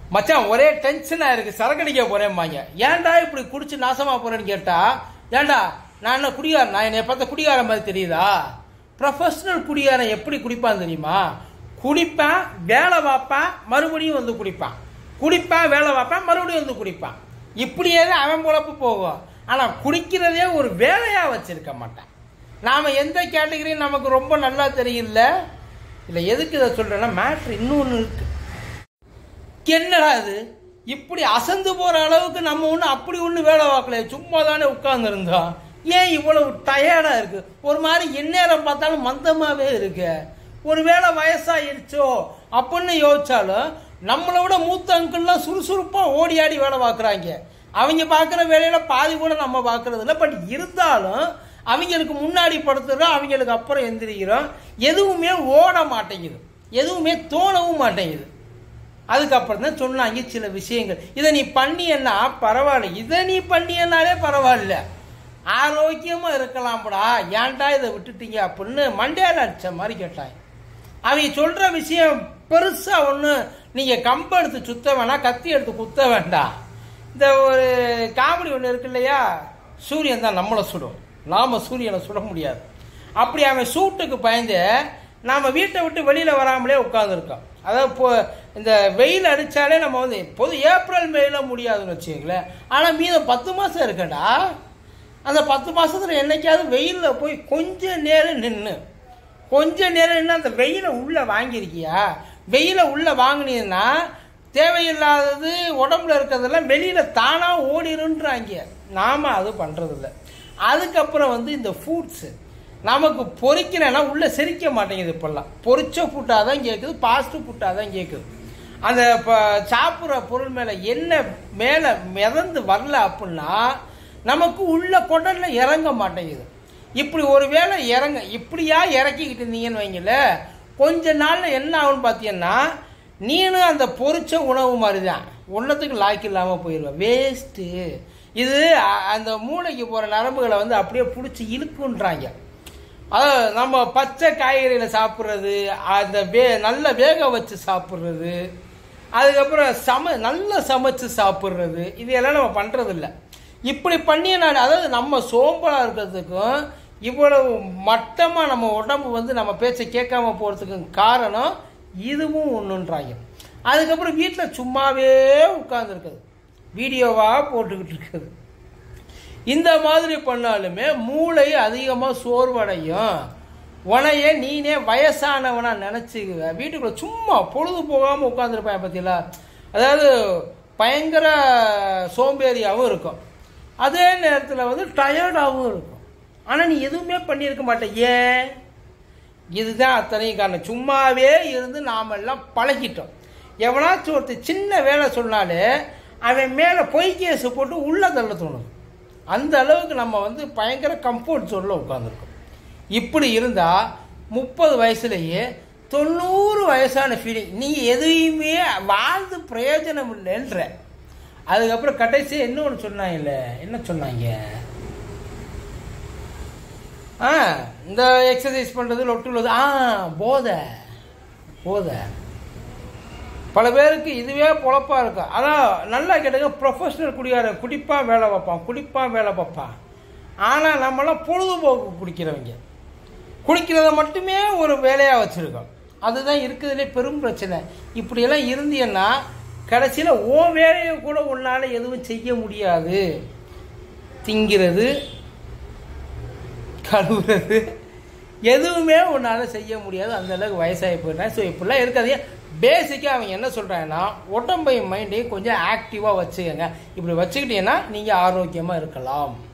மச்சான் ஒரே டென்ஷனா இருக்கு சரக்கடிக்க போறேன்பாங்க ஏன்டா இப்படி குடிச்சு நாசமா போறேன்னு கேட்டா ஏன்டா நான் என்ன குடிகாரன் நான் என்னை பார்த்த குடிகாரன் மாதிரி தெரியுதா ப்ரொஃபஷனல் குடிகாரன் எப்படி குடிப்பான் தெரியுமா குடிப்பான் வேலை பார்ப்பான் மறுபடியும் வந்து குடிப்பான் குடிப்பான் வேலை பார்ப்பான் மறுபடியும் வந்து குடிப்பான் இப்படியே தான் அவன் பொழப்பு போகும் ஆனால் குடிக்கிறதே ஒரு வேலையாக வச்சிருக்க மாட்டான் நாம் எந்த கேட்டகரியும் நமக்கு ரொம்ப நல்லா தெரியல இல்லை எதுக்கு இதை சொல்கிறேன்னா மேட்ரு இன்னொன்று இருக்கு என்னடா இது இப்படி அசந்து போற அளவுக்கு நம்ம ஒண்ணு அப்படி ஒண்ணு வேலை பார்க்கல சும்மா தானே உட்கார்ந்து இருந்தோம் ஏன் இவ்வளவு டயர்டா இருக்கு ஒரு மாதிரி எந்நேரம் பார்த்தாலும் மந்தமாவே இருக்கு ஒருவேளை வயசாயிருச்சோ அப்படின்னு யோசிச்சாலும் நம்மளை விட மூத்த அங்கிள்லாம் சுறுசுறுப்பா ஓடி ஆடி வேலை பார்க்குறாங்க அவங்க பார்க்குற வேலையில பாதி கூட நம்ம பார்க்கறது இல்லை பட் இருந்தாலும் அவங்களுக்கு முன்னாடி படுத்துறோம் அவங்களுக்கு அப்புறம் எந்திரிக்கிறோம் எதுவுமே ஓட மாட்டேங்குது எதுவுமே தோணவும் மாட்டேங்குது அதுக்கப்புறம் தான் சொன்னாங்க சில விஷயங்கள் இதை நீ பண்ணியன்னா பரவாயில்ல இதை நீ பண்ணியனாலே பரவாயில்ல ஆரோக்கியமா இருக்கலாம்டா ஏன்டா இதை விட்டுட்டீங்க அப்படின்னு மண்டையால அடிச்ச மாதிரி கேட்டாங்க அவங்க சொல்ற விஷயம் பெருசா ஒண்ணு நீங்க கம்பை எடுத்து சுத்த வேணாம் கத்தி எடுத்து குத்த வேண்டாம் இந்த ஒரு காமெடி ஒன்று இருக்கு இல்லையா சூரியன் தான் நம்மளை சுடும் நாம சூரியனை சுட முடியாது அப்படி அவன் சூட்டுக்கு பயந்து நாம வீட்டை விட்டு வெளியில வராமலே உட்காந்துருக்கோம் அதாவது இப்போ இந்த வெயில் அடிச்சாலே நம்ம வந்து பொது ஏப்ரல் மேல முடியாதுன்னு வச்சுக்கங்களேன் ஆனா மீதம் பத்து மாசம் இருக்கடா அந்த பத்து மாசத்துல என்னைக்காவது வெயில்ல போய் கொஞ்ச நேரம் நின்று கொஞ்ச நேரம் நின்று அந்த வெயிலை உள்ள வாங்கியிருக்கியா வெயிலை உள்ள வாங்கினீங்கன்னா தேவையில்லாதது உடம்புல இருக்கிறதெல்லாம் வெளியில தானா ஓடிருன்றாங்க நாம அது பண்றதில்ல அதுக்கப்புறம் வந்து இந்த ஃபுட்ஸ் நமக்கு பொரிக்கிறேன்னா உள்ள செரிக்க மாட்டேங்குது இப்பெல்லாம் பொரிச்ச ஃபுட்டாக தான் கேட்குது பாஸ்ட் ஃபுட்டாக தான் கேட்குது அந்த இப்போ சாப்பிட்ற பொருள் மேலே என்ன மேலே மிதந்து வரல அப்படின்னா நமக்கு உள்ள குடல்ல இறங்க மாட்டேங்குது இப்படி ஒரு வேளை இறங்க இப்படியா இறக்கிக்கிட்டு இருந்தீங்கன்னு வைங்கள கொஞ்ச நாள்ல என்ன ஆகும்னு பார்த்தீங்கன்னா நீனும் அந்த பொரிச்ச உணவு மாதிரி தான் ஒன்றத்துக்கு லாய்க்கு இல்லாமல் போயிடுவேன் வேஸ்ட்டு இது அ- அந்த மூளைக்கு போகிற நரம்புகளை வந்து அப்படியே பிடிச்சி இழுக்குன்றாங்க அதாவது நம்ம பச்சை காய்கறிகளை சாப்பிட்றது அந்த வே நல்ல வேக வச்சு சாப்பிட்றது அதுக்கப்புறம் சம நல்லா சமைச்சு சாப்பிட்றது இதையெல்லாம் நம்ம பண்ணுறதில்ல இப்படி பண்ணி நான் அதாவது நம்ம சோம்பலாக இருக்கிறதுக்கும் இவ்வளவு மட்டமாக நம்ம உடம்பு வந்து நம்ம பேச்சை கேட்காம போகிறதுக்கும் காரணம் இதுவும் ஒன்றுன்றாங்க அதுக்கப்புறம் வீட்டில் சும்மாவே உட்காந்துருக்குது வீடியோவாக போட்டுக்கிட்டு இருக்குது இந்த மாதிரி பண்ணாலுமே மூளை அதிகமாக சோர்வடையும் உனைய நீனே வயசானவனா நினச்சிக்குவ வீட்டுக்குள்ள சும்மா பொழுது போகாமல் உட்காந்துருப்பேன் பார்த்தீங்களா அதாவது பயங்கர சோம்பேறியாகவும் இருக்கும் அதே நேரத்தில் வந்து டயர்டாகவும் இருக்கும் ஆனால் நீ எதுவுமே பண்ணியிருக்க மாட்டே ஏன் இதுதான் அத்தனையும் காரணம் சும்மாவே இருந்து நாம எல்லாம் பழகிட்டோம் எவனாச்சும் ஒருத்தர் சின்ன வேலை சொன்னாலே அவன் மேலே பொய் கேஸ் போட்டு உள்ள தள்ள தோணுது அந்த அளவுக்கு நம்ம வந்து பயங்கர கம்ஃபர்ட் ஜோனில் உட்காந்துருக்கோம் இப்படி இருந்தால் முப்பது வயசுலேயே தொண்ணூறு வயசான ஃபீலிங் நீ எதையுமே வாழ்ந்து பிரயோஜனம் இல்லைன்ற அதுக்கப்புறம் கடைசி இன்னொன்று சொன்னாங்கல்ல என்ன சொன்னாங்க ஆ இந்த எக்ஸசைஸ் பண்ணுறது லொட்டு ஆ போதை போதை பல பேருக்கு இதுவே பொழப்பா இருக்கும் அதான் நல்லா கேட்டுங்க ப்ரொஃபஷனல் குடிகாரன் குடிப்பான் வேலை வைப்பான் குடிப்பான் வேலை பார்ப்பான் ஆனால் நம்மளாம் பொழுதுபோக்கு குடிக்கிறவங்க குடிக்கிறத மட்டுமே ஒரு வேலையாக வச்சுருக்கோம் அதுதான் இருக்கிறதுலே பெரும் பிரச்சனை இப்படியெல்லாம் இருந்தீங்கன்னா கடைசியில் ஓ வேலையை கூட உன்னால் எதுவும் செய்ய முடியாது திங்கிறது கழுவுறது எதுவுமே உன்னால் செய்ய முடியாது அந்த அளவுக்கு வயசாகி போயிட்டேன் ஸோ இப்படிலாம் இருக்காதீங்க பேசிக்காக அவங்க என்ன சொல்கிறாங்கன்னா உடம்பையும் மைண்டையும் கொஞ்சம் ஆக்டிவாக வச்சுக்கோங்க இப்படி வச்சுக்கிட்டீங்கன்னா நீங்கள் ஆரோக்கியமாக இருக்கலாம்